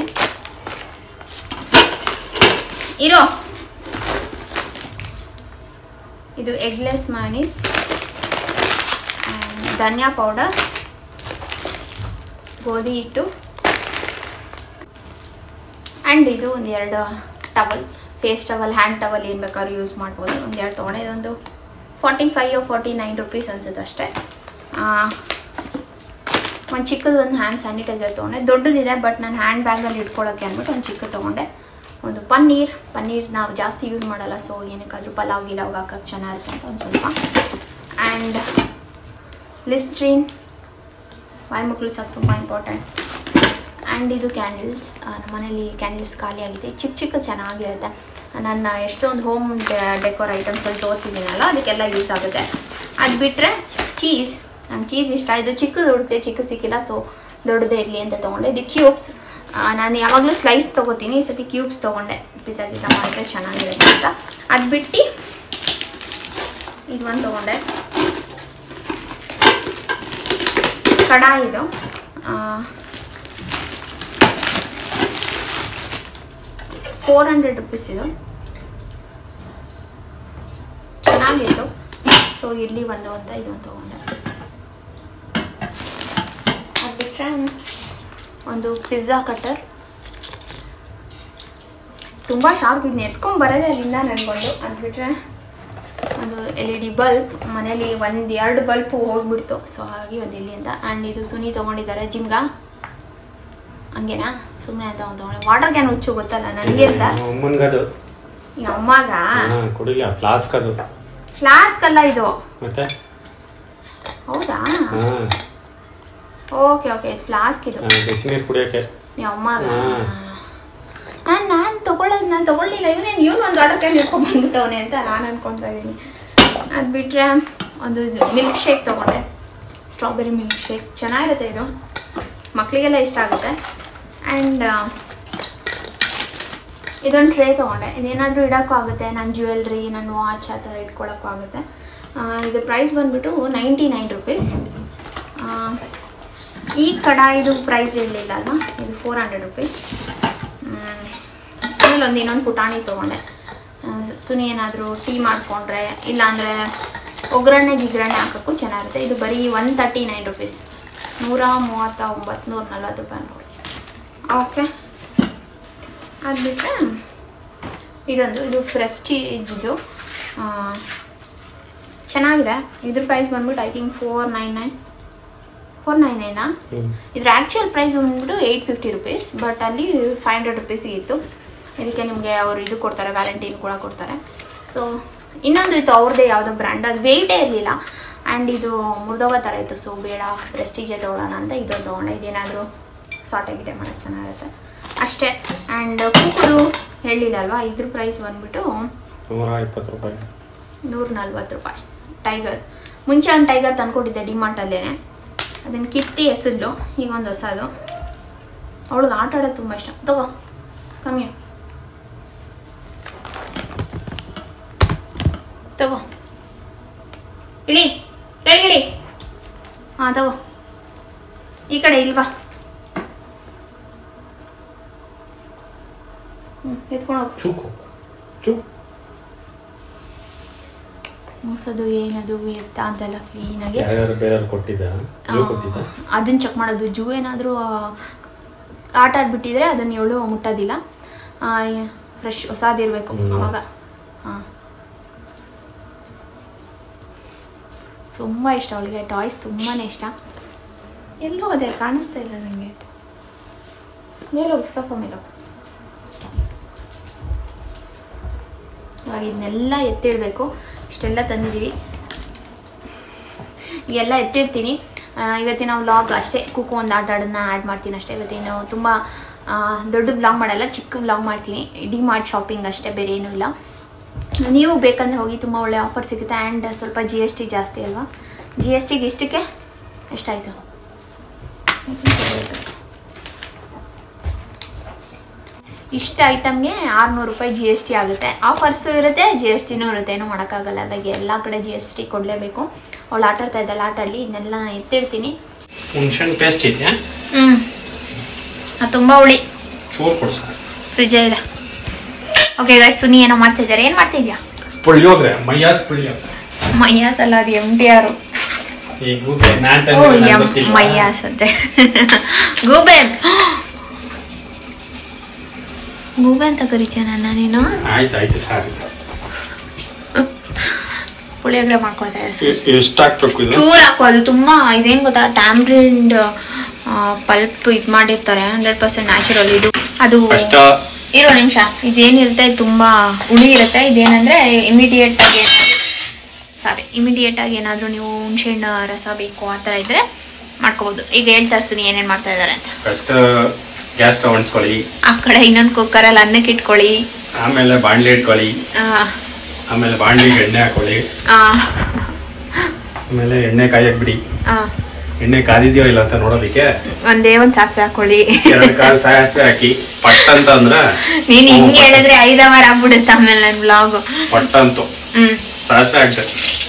ಇರೋ ಇದು ಎಗ್ಲೆಸ್ ಮೈನೀಸ್ ಧನಿಯಾ ಪೌಡರ್ ಗೋಧಿ ಹಿಟ್ಟು ಆ್ಯಂಡ್ ಇದು ಒಂದು ಎರಡು towel face towel hand towel ಏನು ಬೇಕಾದ್ರೂ ಯೂಸ್ ಮಾಡ್ಬೋದು ಒಂದು ಎರಡು ತೊಗೊಂಡೆ ಇದೊಂದು forty five forty nine rupees ಅನ್ಸುತ್ತೆ ಅಷ್ಟೇ ಒಂದು ಚಿಕ್ಕದು ಒಂದು ಹ್ಯಾಂಡ್ ಸ್ಯಾನಿಟೈಸರ್ ತೊಗೊಂಡೆ ದೊಡ್ಡದಿದೆ ಬಟ್ ನಾನು ಹ್ಯಾಂಡ್ ಬ್ಯಾಗಲ್ಲಿ ಇಟ್ಕೊಳ್ಳೋಕ್ಕೆ ಅಂದ್ಬಿಟ್ಟು ಒಂದು ಚಿಕ್ಕದು ತೊಗೊಂಡೆ ಒಂದು ಪನ್ನೀರ್ ಪನ್ನೀರ್ ನಾವು ಜಾಸ್ತಿ ಯೂಸ್ ಮಾಡಲ್ಲ ಸೊ ಏನಕ್ಕಾದ್ರೂ ಪಲಾವ್ ಗಿಲಾವ್ ಹಾಕಕ್ಕೆ ಚೆನ್ನಾಗಿರುತ್ತೆ ಅಂತ ಒಂದು ಸ್ವಲ್ಪ ಆ್ಯಂಡ್ ಲಿಸ್ಟ್ರೀನ್ ಬಾಯಿ ಸಹ ತುಂಬ ಇಂಪಾರ್ಟೆಂಟ್ ಆ್ಯಂಡ್ ಇದು ಕ್ಯಾಂಡಲ್ಸ್ ನಮ್ಮ ಮನೇಲಿ ಕ್ಯಾಂಡಲ್ಸ್ ಖಾಲಿ ಆಗಿದೆ ಚಿಕ್ಕ ಚಿಕ್ಕ ಚೆನ್ನಾಗಿರುತ್ತೆ ನನ್ನ ಎಷ್ಟೊಂದು ಹೋಮ್ ಡೆಕೋರ್ ಐಟಮ್ಸಲ್ಲಿ ತೋರಿಸಿದ್ದೀನಲ್ಲ ಅದಕ್ಕೆಲ್ಲ ಯೂಸ್ ಆಗುತ್ತೆ ಅದು ಬಿಟ್ಟರೆ ಚೀಸ್ ನಂಗೆ ಚೀಸ್ ಇಷ್ಟ ಇದು ಚಿಕ್ಕದು ಹುಡುಕ್ತೆ ಚಿಕ್ಕ ಸಿಕ್ಕಿಲ್ಲ ಸೊ ದೊಡ್ಡದೇ ಇರಲಿ ಅಂತ ತೊಗೊಂಡೆ ಇದು ಕ್ಯೂಬ್ಸ್ ನಾನು ಯಾವಾಗಲೂ ಸ್ಲೈಸ್ ತೊಗೋತೀನಿ ಈ ಸತಿ ಕ್ಯೂಬ್ಸ್ ತೊಗೊಂಡೆ ಪಿಜ್ಜಾ ಗಿಜ್ಜಾ ಮಾಡಿದ್ರೆ ಚೆನ್ನಾಗಿರುತ್ತೆ ಅಂತ ಅದು ಬಿಟ್ಟು ಇದು ಒಂದು ತೊಗೊಂಡೆ ಕಡಾಯಿ ಇದು ಫೋರ್ ಹಂಡ್ರೆಡ್ ರುಪೀಸ್ ಇದು ಚೆನ್ನಾಗಿತ್ತು ಸೊ ಇಲ್ಲಿ ಒಂದು ಅಂತ ಇದೊಂದು ತೊಗೊಂಡೆ ಅದು ಬಿಟ್ಟರೆ ಒಂದು ಪಿಜ್ಜಾ ಕಟರ್ ತುಂಬ ಶಾರ್ಪ್ ಇದನ್ನ ಎತ್ಕೊಂಡು ಬರೋದೇ ಅಲ್ಲಿಂದ ನನ್ಕೊಂಡು ಅದು ಬಿಟ್ಟರೆ ಒಂದು ಎಲ್ ಇ ಡಿ ಬಲ್ಬ್ ಮನೇಲಿ ಒಂದು ಎರಡು ಬಲ್ಬ್ ಹೋಗ್ಬಿಡ್ತು ಸೊ ಹಾಗಾಗಿ ಒಂದು ಇಲ್ಲಿ ಅಂತ ಆ್ಯಂಡ್ ಇದು ಸುನಿ ತೊಗೊಂಡಿದ್ದಾರೆ ಜಿಮ್ಗ ಹಂಗೇನಾ ಸುಮ್ಮನೆ ಅಂತ ಒಂದು ತೊಗೊಂಡೆ ವಾಟರ್ ಕ್ಯಾನ್ ಹುಚ್ಚು ಗೊತ್ತಲ್ಲ ನನಗೆ ಅಂತ ಅಮ್ಮನ್ಗದು ಈ ಅಮ್ಮಗ ಹಾ ಕುಡಿಲ್ಲ ಫ್ಲಾಸ್ಕ್ ಅದು ಫ್ಲಾಸ್ಕ್ ಅಲ್ಲ ಇದು ಮತ್ತೆ ಹೌದಾ ಹಾ ಓಕೆ ಓಕೆ ಫ್ಲಾಸ್ಕ್ ಇದು ಹಾ, ಬಿಸಿನೀರು ಕುಡಿಯಕ್ಕೆ ನೀವು ಅಮ್ಮಗ ಹಾ. ನಾನು ನಾನು ತೊಗೊಳ್ಳೋದು ನಾನು ತೊಗೊಳ್ಳಿಲ್ಲ ಇವನೇನು ಇವನು ಒಂದು ವಾಟರ್ ಕ್ಯಾನ್ ಇಟ್ಕೊಂಡು ಬಂದ್ಬಿಟ್ಟವನೆ ಅಂತ ನಾನು ಅನ್ಕೊತಾ ಇದ್ದೀನಿ ಅದು ಬಿಟ್ಟರೆ ಒಂದು ಮಿಲ್ಕ್ ಶೇಕ್ ತೊಗೊಂಡೆ ಸ್ಟ್ರಾಬೆರಿ ಮಿಲ್ಕ್ ಶೇಕ್ ಚೆನ್ನಾಗಿರುತ್ತೆ ಇದು ಮಕ್ಕಳಿಗೆಲ್ಲ ಇಷ್ಟ ಆಗುತ್ತೆ ಆ್ಯಂಡ್ ಇದೊಂದು ಟ್ರೇ ತೊಗೊಂಡೆ ಇದೇನಾದರೂ ಇಡೋಕ್ಕೂ ಆಗುತ್ತೆ ನನ್ನ ಜ್ಯುವೆಲ್ರಿ ನನ್ನ ವಾಚ್ ಆ ಥರ ಇಟ್ಕೊಳ್ಳೋಕ್ಕೂ ಆಗುತ್ತೆ ಆ, ಇದು ಪ್ರೈಸ್ ಬಂದ್ಬಿಟ್ಟು ನೈಂಟಿ ನೈನ್ ರುಪೀಸ್ ಈ ಕಡಾಯಿದು ಪ್ರೈಸ್ ಇರಲಿಲ್ಲ ಅಲ್ವಾ ಇದು ಫೋರ್ ಹಂಡ್ರೆಡ್ ರುಪೀಸ್ ಆಮೇಲೆ ಒಂದು ಇನ್ನೊಂದು ಪುಟಾಣಿ ತೊಗೊಂಡೆ ಆ, ಸುನಿ ಏನಾದರೂ ಟೀ ಮಾಡಿಕೊಂಡ್ರೆ ಇಲ್ಲಾಂದರೆ ಒಗ್ಗರಣೆ ಗಿಗ್ಗರಣೆ ಹಾಕೋಕ್ಕೂ ಚೆನ್ನಾಗಿರುತ್ತೆ ಇದು ಬರೀ ಒನ್ ತರ್ಟಿ ನೈನ್ ರುಪೀಸ್ ನೂರ ಮೂವತ್ತ ಒಂಬತ್ತು ನೂರ ನಲ್ವತ್ತು ರೂಪಾಯಿ ಅನ್ಕೊಳ್ಳಿ ಓಕೆ ಅದು ಬಿಟ್ಟರೆ ಇದೊಂದು ಇದು ಪ್ರೆಸ್ಟೀಜ್ದು ಚೆನ್ನಾಗಿದೆ ಇದ್ರ ಪ್ರೈಸ್ ಬಂದ್ಬಿಟ್ಟು I think four nine nine four nine ನೈನಾ ಹ್ಮ್ ಇದ್ರ ಆ್ಯಕ್ಚುಯಲ್ ಪ್ರೈಸ್ ಬಂದ್ಬಿಟ್ಟು ಏಯ್ಟ್ ಫಿಫ್ಟಿ ರುಪೀಸ್ ಬಟ್ ಅಲ್ಲಿ ಫೈವ್ ಹಂಡ್ರೆಡ್ ರುಪೀಸಿಗೆ ಇತ್ತು ಇದಕ್ಕೆ ನಿಮಗೆ ಅವರು ಇದು ಕೊಡ್ತಾರೆ ವ್ಯಾಲೆಂಟೈನ್ ಕೂಡ ಕೊಡ್ತಾರೆ ಸೊ ಇನ್ನೊಂದು ಇತ್ತು ಅವ್ರದ್ದೇ ಯಾವುದೋ ಬ್ರ್ಯಾಂಡ್ ಅದು ವೆಯ್ಟೇ ಇರಲಿಲ್ಲ ಆ್ಯಂಡ್ ಇದು ಮುರಿದೋಗೋ ಥರ ಇತ್ತು ಸೊ ಬೇಡ ಪ್ರೆಸ್ಟೀಜೇ ತೊಗೊಳ್ಳೋಣ ಅಂತ ಇದೊಂದು ತೊಗೊಂಡೆ ಇದೇನಾದರೂ ಸಾಟೆ ಗಿಟೆ ಮಾಡೋಕ್ಕೆ ಚೆನ್ನಾಗಿರುತ್ತೆ ಅಷ್ಟೇ ಆ್ಯಂಡ್ ಕೂಕುದು ಹೇಳಿಲ್ಲ ಅಲ್ವಾ ಇದ್ರ ಪ್ರೈಸ್ ಬಂದ್ಬಿಟ್ಟು ನೂರ ಇಪ್ಪತ್ತು ರೂಪಾಯಿ ನೂರ ನಲ್ವತ್ತು ರೂಪಾಯಿ ಟೈಗರ್ ಮುಂಚೆ ಒಂದು ಟೈಗರ್ ತಂದ್ಕೊಟ್ಟಿದ್ದೆ ಡಿಮಾರ್ಟಲ್ಲೇ ಅದನ್ನು ಕಿತ್ತಿ ಎಸೆದ್ಲು ಈಗ ಒಂದು ಹೊಸದು ಅವಳಿಗೆ ಆಟ ಆಡೋದು ತುಂಬ ಇಷ್ಟ ತಗೋ ಕಮ್ಮಿ ತಗೋ ಇಳಿ ಕೆಳಗಿಳಿ ಹಾಂ ತಗೋ ಈ ಕಡೆ ಇಲ್ವಾ ಹ್ಞೂ ಎತ್ಕೊಂಡು ಹೋಗು ಚೂಕು ಚೂ ಮೂಸೋದು ಏನದು ಎತ್ತ ಅಂತೆಲ್ಲ ಕ್ಲೀನಾಗಿ ಯಾರ್ಯಾರು ಬೇರೆಯವ್ರು ಕೊಟ್ಟಿದ್ದ ಜೂ ಕೊಟ್ಟಿದ್ದ ಅದನ್ನ ಚೆಕ್ ಮಾಡೋದು ಜೂ ಏನಾದರೂ ಆಟ ಆಡ್ಬಿಟ್ಟಿದ್ರೆ ಅದನ್ನ ಇವಳು ಮುಟ್ಟೋದಿಲ್ಲ ಫ್ರೆಶ್ ಹೊಸದಿರಬೇಕು ಹ್ಮ್. ಅವಾಗ ಹಾಂ ತುಂಬ ಇಷ್ಟ ಅವಳಿಗೆ ಟಾಯ್ಸ್ ತುಂಬಾ ಇಷ್ಟ ಎಲ್ಲೋ ಅದೇ ಕಾಣಿಸ್ತಾ ಇಲ್ಲ ನನಗೆ ಮೇಲೋಗಿ ಸೋಫಾ ಮೇಲೋಗಿ ಇವಾಗ ಇದನ್ನೆಲ್ಲ ಎತ್ತಿಡಬೇಕು ಇಷ್ಟೆಲ್ಲ ತಂದಿದ್ದೀವಿ ಎಲ್ಲ ಎತ್ತಿರ್ತೀನಿ ಆ, ಇವತ್ತಿನ ವ್ಲಾಗ್ ಅಷ್ಟೇ ಕುಕ್ಕು ಒಂದು ಆಟ ಆಡೋದನ್ನ ಆ್ಯಡ್ ಮಾಡ್ತೀನಿ ಅಷ್ಟೇ ಇವತ್ತೇನು ತುಂಬ ಆ, ದೊಡ್ಡ ವ್ಲಾಗ್ ಮಾಡಲ್ಲ ಚಿಕ್ಕ ವ್ಲಾಗ್ ಮಾಡ್ತೀನಿ ಡಿ ಮಾರ್ಟ್ ಶಾಪಿಂಗ್ ಅಷ್ಟೇ ಬೇರೆ ಏನೂ ಇಲ್ಲ ನೀವು ಬೇಕಂದರೆ ಹೋಗಿ ತುಂಬ ಒಳ್ಳೆ ಆಫರ್ ಸಿಗುತ್ತೆ ಆ್ಯಂಡ್ ಸ್ವಲ್ಪ ಜಿ ಎಸ್ ಟಿ ಜಾಸ್ತಿ ಅಲ್ವಾ ಜಿ ಎಸ್ ಟಿಗೆ ಇಷ್ಟಕ್ಕೆ ಎಷ್ಟಾಯಿತು ಇಷ್ಟು ಐಟಮ್ಗೆ ಆರುನೂರು ರೂಪಾಯಿ ಜಿ ಎಸ್ ಟಿ ಆಗುತ್ತೆ ಆಫರ್ಸು ಇರುತ್ತೆ ಜಿ ಎಸ್ ಟಿನೂ ಇರುತ್ತೆ ಏನೂ ಮಾಡೋಕ್ಕಾಗಲ್ಲ ಇವಾಗ ಎಲ್ಲ ಕಡೆ ಜಿ ಎಸ್ ಟಿ ಕೊಡಲೇಬೇಕು ಅವಳು ಆಟ ಆಡ್ತಾ ಇದ್ದಾಳೆ ಆಟ ಆಡಲಿ ಇದನ್ನೆಲ್ಲ ನಾನು ಎತ್ತಿಡ್ತೀನಿ ಹುಣ್ಸೆಹಣ್ಣು ಪೇಸ್ಟ್ ಇದೆಯಾ ಹ್ಞೂ ಅದು ತುಂಬ ಹುಳಿ ಚೂರು ಕೊಡ್ಸ ಫ್ರಿಜ್ಜೇ ಇದೆ ಓಕೆ ಗಾಯ್ಸ್ ಸುನಿ ಏನೋ ಮಾಡ್ತಾ ಇದ್ದಾರೆ ಏನು ಮಾಡ್ತಾ ಇದೆಯಾ ಪುಳಿಯೋಗ್ರೆ ಮೈಯಾಸ್ ಪುಳಿಯೋಗ್ರೆ ಮಯ್ಯಾಸ್ ಅಲ್ಲ ಅದು ಎಮ್ ಟಿ ಆರು ಈ ಗೂಬೆ ನಾನ್ ಓ ತಂದಿದ್ದು ನಂಗ್ ಎಮ್ ಗೊತ್ತಿಲ್ಲ. ಮಯ್ಯಾಸ್ ಅಂತೆ ಗೂಬೆ ಗೂಬೆ ಅಂತ ಕರಿತೀಯ ನನ್ನ ನೀನು ಆಯ್ತು ಆಯ್ತು ಸಾರಿ ಪುಳಿಯೋಗರೆ ಮಾಡ್ಕೊಳ್ತಾ ಇದ್ದಾರೆ ಎಷ್ಟು ಹಾಕ್ಬೇಕು ಇದು ಚೂರು ಹಾಕು ಅದು ತುಂಬ ಇದೇನು ಗೊತ್ತಾ ಟ್ಯಾಮ್ರಿಂಡ್ ಪಲ್ಪ್ ಇದು ಮಾಡಿರ್ತಾರೆ ಹಂಡ್ರೆಡ್ ಪರ್ಸೆಂಟ್ ನ್ಯಾಚುರಲ್ ಇದು ಅದು ಅಷ್ಟ ಇರೋ ನಿಮಿಷ ಇದೇನಿರುತ್ತೆ ಇದು ತುಂಬ ಹುಳಿ ಇರುತ್ತೆ ಇದೇನಂದ್ರೆ ಇಮಿಡಿಯೇಟ್ ಆಗಿ ಸಾರಿ ಇಮಿಡಿಯೇಟ್ ಆಗಿ ಏನಾದರೂ ನೀವು ಹುಣ್ಸೆಹಣ್ಣು ರಸ ಬೇಕು ಆ ಥರ ಇದ್ರೆ ಮಾಡ್ಕೋಬೋದು ಈಗ ಹೇಳ್ತಾ ಇರ್ತೀನಿ ಏನೇನು ಮಾಡ್ತಾ ಇದ್ದಾರೆ ಅಂತ ಫಸ್ಟ್ ಗ್ಯಾಸ್ ಸ್ಟವ್ ಅಂಟ್ಕೊಳ್ಳಿ ಆ ಕಡೆ ಇನ್ನೊಂದು ಕುಕ್ಕರಲ್ಲಿ ಅನ್ನಕ್ಕೆ ಇಟ್ಕೊಳ್ಳಿ ಆಮೇಲೆ ಬಾಣಲಿ ಇಟ್ಕೊಳ್ಳಿ ಆ, ಆಮೇಲೆ ಬಾಣಲಿಗೆ ಎಣ್ಣೆ ಹಾಕೊಳ್ಳಿ ಆ, ಆಮೇಲೆ ಎಣ್ಣೆ ಕಾಯಕ್ ಬಿಡಿ ಆ, ಎಣ್ಣೆ ಕಾದಿದೆಯೋ ಇಲ್ಲ ಅಂತ ನೋಡೋದಕ್ಕೆ ಒಂದೇ ಒಂದು ಸಾಸಿವೆ ಹಾಕೊಳ್ಳಿ ಎರಡು ಕಾಳು ಸಾಸಿವೆ ಹಾಕಿ ಪಟ್ ಅಂತ ಅಂದ್ರ ನೀನು ಹಿಂಗೆ ಹೇಳಿದ್ರೆ ಐದವಾರ ಆಗ್ಬಿಡುತ್ತೆ ಆಮೇಲೆ ನನ್ನ ಬ್ಲಾಗು ಪಟ್ ಅಂತು ಹ್ಞೂ ಸಾಸಿವೆ ಹಾಕ್ದೆ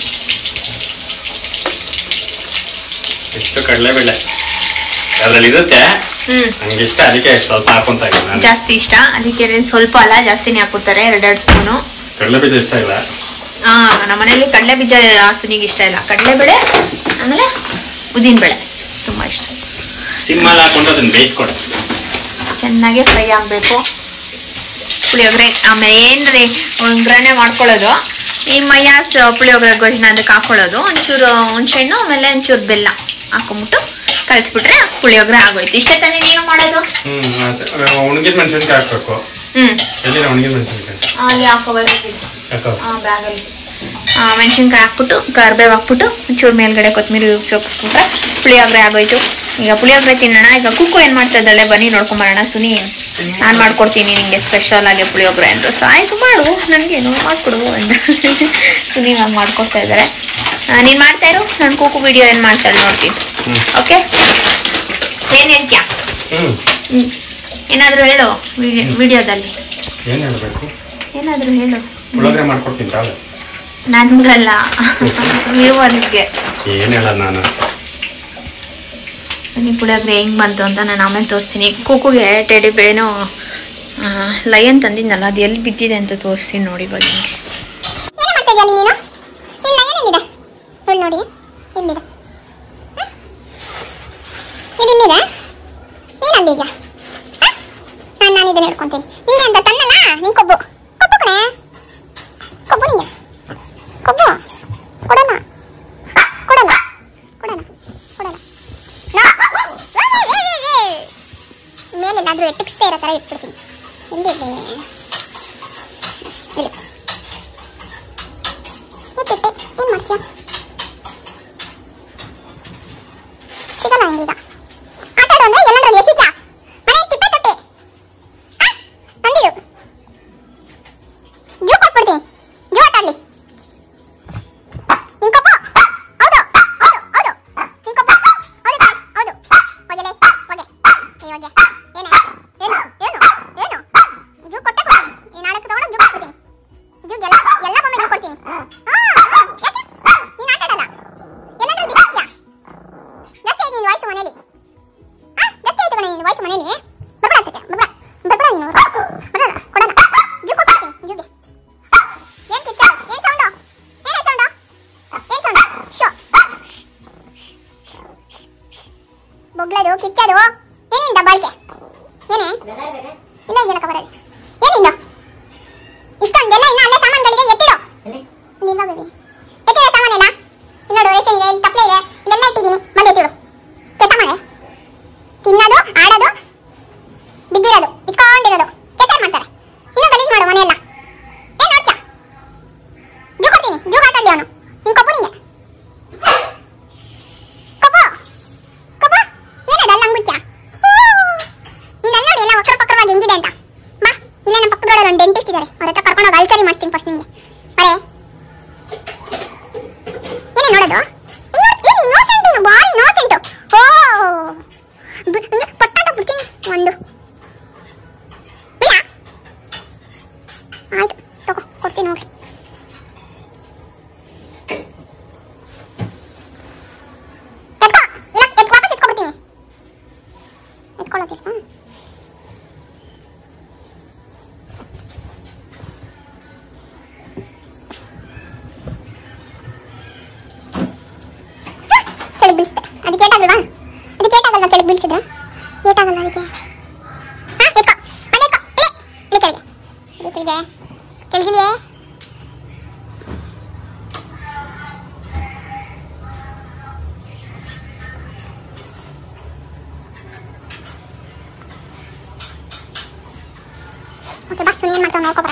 ಎಷ್ಟು ಕಡಲೆಬೇಳೆ ಅದ್ರಲ್ಲಿ ಇರುತ್ತೆ ಹ್ಞೂ ನಂಗೆ ಇಷ್ಟ ಅದಕ್ಕೆ ಸ್ವಲ್ಪ ಹಾಕೊಂತ ಇಲ್ಲ ನಾನು ಜಾಸ್ತಿ ಇಷ್ಟ ಅದಕ್ಕೆ ಸ್ವಲ್ಪ ಅಲ್ಲ ಜಾಸ್ತಿನೇ ಹಾಕುತ್ತಾರೆ ಎರಡೆರಡು ಸ್ಪೂನು ಕಡಲೆಬೀಜ ಇಷ್ಟ ಇಲ್ಲ ಆ, ನಮ್ಮ ಮನೇಲಿ ಕಡಲೆ ಬೀಜ ಸುನಿಗೆ ಇಷ್ಟ ಇಲ್ಲ ಕಡಲೆಬೇಳೆ ಆಮೇಲೆ ಉದ್ದಿನಬೇಳೆ ತುಂಬ ಇಷ್ಟ ಸಿಮ್ಮಲ್ಲಿ ಹಾಕೊಂಡು ಅದನ್ನ ಬೇಯಿಸ್ಕೊಡ ಚೆನ್ನಾಗಿ ಫ್ರೈ ಆಗಬೇಕು ಪುಳಿಯೋಗರೆ ಆಮೇಲೆ ಏನ್ರಿ ಒಗ್ಗರಣೆ ಮಾಡ್ಕೊಳ್ಳೋದು ಈ ಮೈಯಾಸ್ ಪುಳಿಯೋಗರೆ ಗೊಜ್ಜನ ಅದಕ್ಕೆ ಹಾಕೊಳ್ಳೋದು ಒಂಚೂರು ಹುಣ್ಸೆಹಣ್ಣು ಆಮೇಲೆ ಒಂಚೂರು ಬೆಲ್ಲ ಹಾಕೊಂಬಿಟ್ಟು ಕಲಿಸ್ಬಿಟ್ರೆ ಪುಳಿಯೋಗರೆ ಆಗೋಯ್ತು ಇಷ್ಟೇ ತಾನೇ ನೀವು ಮಾಡೋದು ಹ್ಮ್ ಒಣಗಿದ ಮೆಣಸಿನ್ಕಾಯಿ ಹಾಕ್ಬೇಕು ಹ್ಞೂ ಎಲ್ಲಿರ ಒಣಗಿದ ಮೆಣಸಿನ್ಕಾಯಿ ಅಲ್ಲಿ ಹಾಕೋಬೋದು ಯಾಕೋ ಬ್ಯಾಗಲ್ಲಿ ಮೆಣಸಿನ್ಕಾಯಿ ಹಾಕ್ಬಿಟ್ಟು ಕರ್ಬೇವು ಹಾಕ್ಬಿಟ್ಟು ಒಂಚೂರು ಮೇಲ್ಗಡೆ ಕೊತ್ತಂಬರಿ ಚೊಪ್ಸ್ಬಿಟ್ರೆ ಪುಳಿಯೋಗರೆ ಆಗೋಯ್ತು ಈಗ ಪುಳಿಯೋಗರೆ ತಿನ್ನೋಣ ಈಗ ಕುಕ್ಕು ಏನು ಮಾಡ್ತಾ ಇದ್ದಾಳೆ ಬನ್ನಿ ನೋಡ್ಕೊಂಬರೋಣ ಸುನಿ ನಾನು ಮಾಡ್ಕೊಡ್ತೀನಿ ನಿಂಗೆ ಸ್ಪೆಷಲ್ ಆಗಿ ಪುಳಿಯೋಗರೆ ಅಂತ ಸೊ ಆಯ್ತು ಮಾಡು ನನಗೇನು ಮಾಡ್ಕೊಡು ಅಂತ ಸುನಿ ಇವಾಗ ಮಾಡ್ಕೊಡ್ತಾ ಇದ್ದಾರೆ ನೀನು ಮಾಡ್ತಾ ಇರು ನಾನು ಕುಕ್ಕು ವಿಡಿಯೋ ಏನು ಮಾಡ್ತಾಳೆ ನೋಡ್ತೀನಿ ಹ್ಮ್ ಓಕೆ ಏನು ಹೇಳ್ತೀಯಾ ಹ್ಮ್ ಹ್ಞೂ ಏನಾದರೂ ಹೇಳು ವಿಡಿಯೋದಲ್ಲಿ ಏನ್ ಹೇಳ್ಬೇಕು ಏನಾದರೂ ಹೇಳು ಪುಳಿಯೋಗರೆ ಮಾಡ್ಕೊಡ್ತೀನಿ ತಾಳೆ ನನ್ಗಲ್ಲ ವ್ಯೂವರ್ಸ್ಗೆ ಏನ್ ಹೇಳೋದು ನಾನು ಬನ್ನಿ ಪುಳಿಯೋಗರೆ ಹೆಂಗ್ ಬಂತು ಅಂತ ನಾನು ಆಮೇಲೆ ತೋರಿಸ್ತೀನಿ ಕುಕ್ಕುಗೆ ಟೆಡಿ ಬೇನು ಲಯನ್ ತಂದಿದ್ನಲ್ಲ ಅದು ಎಲ್ಲಿ ಬಿದ್ದಿದೆ ಅಂತ ತೋರಿಸ್ತೀನಿ ನೋಡಿ ಬನ್ನಿ ಏನು ಮಾಡ್ತಾ ಇದೀಯ ನೀನು ಇಲ್ಲ ಏನಿಲ್ಲಿದೆ ನೋಡಿ ನೋಡಿ ಇಲ್ಲಿದೆ ಹ? ಇದು ಇಲ್ಲಿದೆ ನೀನು ಅಲ್ಲಿದ್ಯಾ ನಾನು ನಾನು ಇದನ್ನ ಹಿಡ್ಕೊಂತೀನಿ ನಿಂಗೆ ಅಂತ ತನ್ನಲ್ಲ ನಿನ್ ಕೊಬ್ಬು ಕೊಬ್ಬು ಕಣೆ ಕೊಬ್ಬು ನಿಂಗೆ ಕೊಬ್ಬು ಕೊಡೋಣ ಇಲ್ಲಿ ಎತ್ತಿಟ್ಟೆ ಏನು ಮಾಡ್ತೀಯ ಸಿಗಲ್ಲ ನಿಂಗೀಗ ಆಟ ಆಡು ಅಂದ್ರೆ ಎಲ್ಲಂದ್ರಲ್ಲಿ ಎಸಿಕ ಮನೆ ತಿಪ್ಪೆ ತೊಟ್ಟಿ ಆ, ಬಂದಿರು ಜೂ ಕೊಟ್ಬಿಡ್ತೀನಿ ಜೂ ಆಟ ಆಡ್ಲಿ ನಿನ್ ಕೊಪ್ಪು ಹೌದು ಹೌದು ಹೌದು ನಿನ್ ಕೊಪ್ಪು ಹೌದು ತಾನೆ? ಹೌದು ಹೋಗಲೇ ಹೋಗೆ ನೀ ಹೋಗೆ ಏನೇ ಏನು ಏನು ಏನು ಜೂ ಕೊಟ್ಟೆ ಕೊಡ್ತೀನಿ ಈ ನಾಲ್ಕು ತಗೊಂಡು ಜೂ ಕೊಡ್ತೀನಿ ಜೂ ಎಲ್ಲ ಎಲ್ಲ ಬೊಮ್ಮೆ ಜೂ ಕೊಡ್ತೀನಿ ಹಾ ಹಾ, ಯಾಕೆ ನೀನ್ ಆಟ ಆಡಲ್ಲ ಎಲ್ಲಾದ್ರೂ ಬಿಸಾಕ್ಯಾ ಜಾಸ್ತಿ ಆಯ್ತು ನಿನ್ ವಾಯ್ಸು ಮನೇಲಿ ಆ ಜಾಸ್ತಿ ಆಯ್ತು ಕಣೆ ನಿನ್ ವಾಯ್ಸು ಮನೇಲಿ ಬರ್ಬೇಡ ಅಂತಕ್ಕೆ ಬರ್ಬೇಡ ಬರ್ಬೇಡ ನೀನು ಬರ್ಬೇಡ ಕೊಡಲ್ಲ ಜೂ ಕೊಡ್ತೀನಿ ಜೂಗೆ ಏನ್ ಕಿಚ್ಚ ಏನ್ ಸೌಂಡು ಏನೇ ಸೌಂಡು ಏನ್ ಸೌಂಡು ಶೋ ಬೊಗ್ಲದು ಕಿಚ್ಚದು ಏನಿಂದ ಬಾಳ್ಕೆ ಏನೇ ಬೆಲ್ಲ ಬೇಕಾ ಇಲ್ಲ ಇದೆಲ್ಲ ಕವರಲ್ಲಿ ಏನಿಂದ ಇಷ್ಟೊಂದೆಲ್ಲ ಇನ್ನ ಅಲ್ಲೇ ಸಾಮಾನುಗಳಿದೆ ಎತ್ತಿಡು ಎಲ್ಲಿ ಇಲ್ಲಿಂದ ಬೇಬಿ ಎತ್ತಿರೋ ಸಾಮಾನೆಲ್ಲ ಇಲ್ಲಿ ನೋಡು ರೇಷನ್ ಇದೆ ಇಲ್ಲಿ ತಪ್ಪಲೆ ಇದೆ ಇಲ್ಲೆಲ್ಲ ಇಟ್ಟಿದ್ದೀನಿ ಬಂದು ಎತ್ತಿಡು ಕೆಲಸ ಮಾಡೆ ತಿನ್ನೋದು ಆಡೋದು ಬಿದ್ದಿರೋದು ಇಟ್ಕೊಂಡಿರೋದು ಕೆಲಸ ಮಾಡ್ತಾರೆ ಇನ್ನು ಗಲೀಜ್ ಮಾಡು ಮನೆಯೆಲ್ಲ ಏನ್ ನೋಡ್ತ್ಯಾ ಜೂ ಕೊಡ್ತೀನಿ ಜೂ ಆಟಾಡ್ಲಿ ಅವನು ಹಿಂಗ್ ಕೊಪ್ಪು ನಿಂಗೆ ಕೊಪ್ಪು ಕೊಪ್ಪು ಏನದು ಅಲ್ಲ ಹಂಗುಚ್ಚ ನೀನ್ ಅಲ್ಲಿ ನೋಡಿ ಎಲ್ಲ ವಕ್ರ ಪಕ್ರವಾಗಿ ಹೆಂಗಿದೆ ಅಂತ ಬಾ ಇಲ್ಲೇ ನಮ್ಮ ಪಕ್ಕದೊಳಗೆ ಒಂದು ಡೆಂಟಿಸ್ಟ್ ಇದ್ದಾರೆ ಅವ್ರ ಹತ್ರ ಕರ್ಕೊಂಡು ಹೋಗಿ ಅಲ್ಸರಿ ಮಾಡ್ತೀನಿ ಫಸ್ಟ್ ನಿಂಗೆ ಬರೇ ಏನೇ ನೋಡೋದು ಏನು ಇನ್ನೋಸೆಂಟ್ ನೀನು ಬಾರಿ ಇನ್ನೋಸೆಂಟು ಓ ಬ- ಹಂಗೆ ಪಟ್ಟಂತ ಬಿಡ್ತೀನಿ ಒಂದು ಬಿಡ ಆಯ್ತು ತಗೋ ಕೊಡ್ತೀನಿ ನೋಡ್ರಿ ಎತ್ಕೋ ಇಲ್ಲ ಎತ್ಕೊ ವಾಪಸ್ ಎತ್ಕೊಬಿಡ್ತೀನಿ ಎತ್ಕೊಳ್ಳೋದಿಲ್ಲ ಕೆಳಗೆ ಬೀಳಿಸ್ದೆ ಅದಕ್ಕೆ ಏಟಾಗಲ್ವಾ ಅದಕ್ಕೆ ಏಟಾಗಲ್ವಾ ಕೆಳಗೆ ಬೀಳಿಸಿದ್ರೆ ಏಟಾಗಲ್ಲ ಅದಕ್ಕೆ ಹಾ ಎತ್ಕೊ ಅದೆತ್ಕೊ ಇಲ್ಲಿ ಇಲ್ಲಿ ಕೆಳಗೆ ಇಲ್ಲಿ ಕೆಳಗೆ ಕೆಳಗಿಳಿಯೇ ಓಕೆ ಬಾ ಸುನಿ ಏನು ಮಾಡ್ತಾವ ನೋಡ್ಕೊಬರ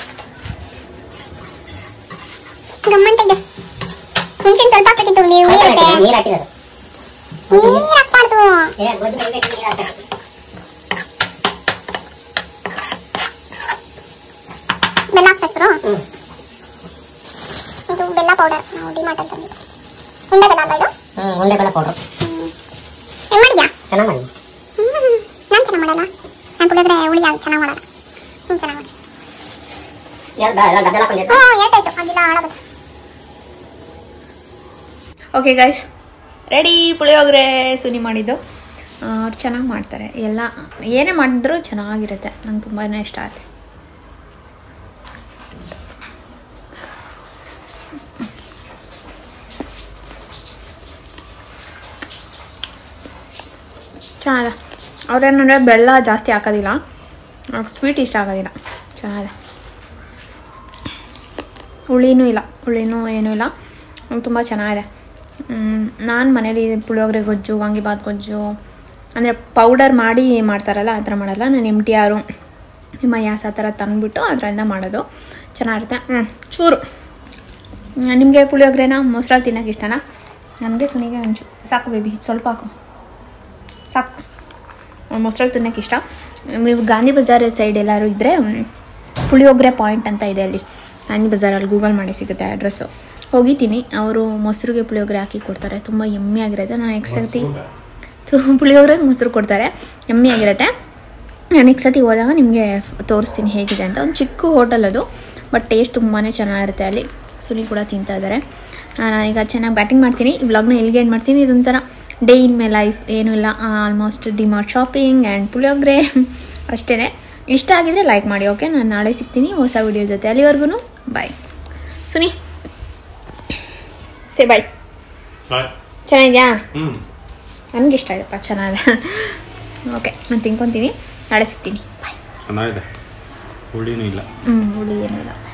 ಗಮ್ಮಂತ ಇದೆ ಮುಂಚಿನ ಸ್ವಲ್ಪ ಹಾಕಿದ್ದು ನೀವು ಇರುತ್ತೆ ನೀರು ಹಾಕಿರೋದು ನೀರು ಹಾಕ್ಬಾರ್ದು ಏ ಗೊಜ್ಜು ಬರ್ಬೇಕು ನೀರು ಹಾಕಬೇಕು ಬೆಲ್ಲ ಹಾಕ್ತಾಯಿದ್ರು ಹ್ಮ್ ಇದು ಬೆಲ್ಲ ಪೌಡರ್ ನಾವು ಡಿಮಾರ್ಟ್ ಅಂತ ತಂದಿದ್ದು ಉಂಡೆ ಬೆಲ್ಲ ಅಲ್ವಾ ಇದು ಹ್ಮ್ ಉಂಡೆ ಬೆಲ್ಲ ಪೌಡ್ರು ಹೆಂಗ್ ಮಾಡಿದ್ಯಾ ಚೆನ್ನಾಗಿ ಮಾಡಿ ಹ್ಮ್ ನಾನು ಚೆನ್ನಾಗಿ ಮಾಡಲ್ಲ ನಾನು ಪುಳಿಯೋಗರೆ ಹುಳಿ ಆಗಿ ಚೆನ್ನಾಗಿ ಮಾಡಲ್ಲ ಹ್ಞೂ ಚೆನ್ನಾಗಿ ಮಾಡಿ ಎಲ್ಲ ಎಲ್ಲ ಡಬ್ಬೆಲ್ಲ ಹಾಕೊಂಡಿರ್ತ ಹ್ಞೂ ಏಟಾಯ್ತು ಅದೆಲ್ಲ ಹಾಳಾಗುತ್ತೆ okay guys ready puliyogare Suni ಮಾಡಿದ್ದು ಅವ್ರು ಚೆನ್ನಾಗಿ ಮಾಡ್ತಾರೆ ಎಲ್ಲ ಏನೇ ಮಾಡಿದ್ರು ಚೆನ್ನಾಗಿರುತ್ತೆ ನಂಗೆ ತುಂಬಾ ಇಷ್ಟ ಆಗುತ್ತೆ ಚೆನ್ನಾಗಿದೆ ಅವ್ರೇನಂದರೆ ಬೆಲ್ಲ ಜಾಸ್ತಿ ಹಾಕೋದಿಲ್ಲ ಅವ್ರಿಗೆ ಸ್ವೀಟ್ ಇಷ್ಟ ಆಗೋದಿಲ್ಲ ಚೆನ್ನಾಗಿದೆ ಹುಳಿನೂ ಇಲ್ಲ ಹುಳಿನೂ ಏನೂ ಇಲ್ಲ ತುಂಬ ಚೆನ್ನಾಗಿದೆ ನಾನು ಮನೇಲಿ ಪುಳಿಯೋಗರೆ ಗೊಜ್ಜು ವಾಂಗಿಬಾತ್ ಗೊಜ್ಜು ಅಂದರೆ ಪೌಡರ್ ಮಾಡಿ ಮಾಡ್ತಾರಲ್ಲ ಆ ಥರ ಮಾಡಲ್ಲ ನಾನು ಎಮ್ ಟಿ ಆರು ನಿಮ್ಮ ಯಾಸ ಆ ಥರ ತಂದುಬಿಟ್ಟು ಅದರಿಂದ ಮಾಡೋದು ಚೆನ್ನಾಗಿರುತ್ತೆ ಹ್ಞೂ ಚೂರು ನಿಮಗೆ ಪುಳಿಯೋಗರೆನ ಮೊಸರಲ್ಲಿ ತಿನ್ನೋಕೆ ಇಷ್ಟನಾ ನನಗೆ ಸುನಿಗೆ ಒಂಚು ಸಾಕು ಬೇಬಿ ಸ್ವಲ್ಪ ಹಾಕು ಸಾಕು ಮೊಸರಲ್ಲಿ ತಿನ್ನೋಕೆ ಇಷ್ಟ ನೀವು ಗಾಂಧಿ ಬಜಾರ್ ಸೈಡ್ ಎಲ್ಲರೂ ಇದ್ದರೆ ಪುಳಿಯೋಗರೆ ಪಾಯಿಂಟ್ ಅಂತ ಇದೆ ಅಲ್ಲಿ ಗಾಂಧಿ ಬಜಾರಲ್ಲಿ ಗೂಗಲ್ ಮಾಡಿ ಸಿಗುತ್ತೆ ಅಡ್ರೆಸ್ಸು ಹೋಗಿದ್ದೀನಿ ಅವರು ಮೊಸರಿಗೆ ಪುಳಿಯೋಗರೆ ಹಾಕಿ ಕೊಡ್ತಾರೆ ತುಂಬ ಯಮ್ಮಿ ಆಗಿರುತ್ತೆ ನಾನು ನೆಕ್ಸ್ಟ್ ಸರ್ತಿ ತು- ಪುಳಿಯೋಗರೆ ಮೊಸರು ಕೊಡ್ತಾರೆ ಯಮ್ಮಿ ಆಗಿರುತ್ತೆ ನಾನು ನೆಕ್ಸ್ಟ್ ಸತಿ ಹೋದಾಗ ನಿಮಗೆ ತೋರಿಸ್ತೀನಿ ಹೇಗಿದೆ ಅಂತ ಒಂದು ಚಿಕ್ಕ ಹೋಟೆಲ್ ಅದು ಬಟ್ ಟೇಸ್ಟ್ ತುಂಬಾ ಚೆನ್ನಾಗಿರುತ್ತೆ ಅಲ್ಲಿ ಸುನಿ ಕೂಡ ತಿಂತಾ ಇದ್ದಾರೆ ನಾನೀಗ ಚೆನ್ನಾಗಿ ಬ್ಯಾಟಿಂಗ್ ಮಾಡ್ತೀನಿ ಈ ವ್ಲಾಗ್ನ ಎಲ್ಲಿಗೆ ಏನು ಮಾಡ್ತೀನಿ ಇದೊಂಥರ ಡೇ ಇನ್ ಮೈ ಲೈಫ್ ಏನೂ ಇಲ್ಲ almost DMart shopping and puliyogare ಅಷ್ಟೇ ಇಷ್ಟ ಆಗಿದ್ರೆ ಲೈಕ್ ಮಾಡಿ ಓಕೆ ನಾನು ನಾಳೆ ಸಿಗ್ತೀನಿ ಹೊಸ ವಿಡಿಯೋ ಜೊತೆ ಅಲ್ಲಿವರೆಗೂ ಬಾಯ್ ಸುನಿ ಸೇ ಬಾಯ್ ಚೆನ್ನಾಗಿದ್ಯಾ ಹ್ಞೂ ನನಗೆ ಇಷ್ಟ ಆಯ್ತಪ್ಪ ಚೆನ್ನಾಗಿದೆ ಓಕೆ ನಾನು ತಿನ್ಕೊತೀನಿ ನಾಳೆ ಸಿಗ್ತೀನಿ ಬಾಯ್ ಚೆನ್ನಾಗಿದೆ ಹುಳಿನೂ ಇಲ್ಲ ಹ್ಞೂ ಹುಳಿ ಏನಿಲ್ಲ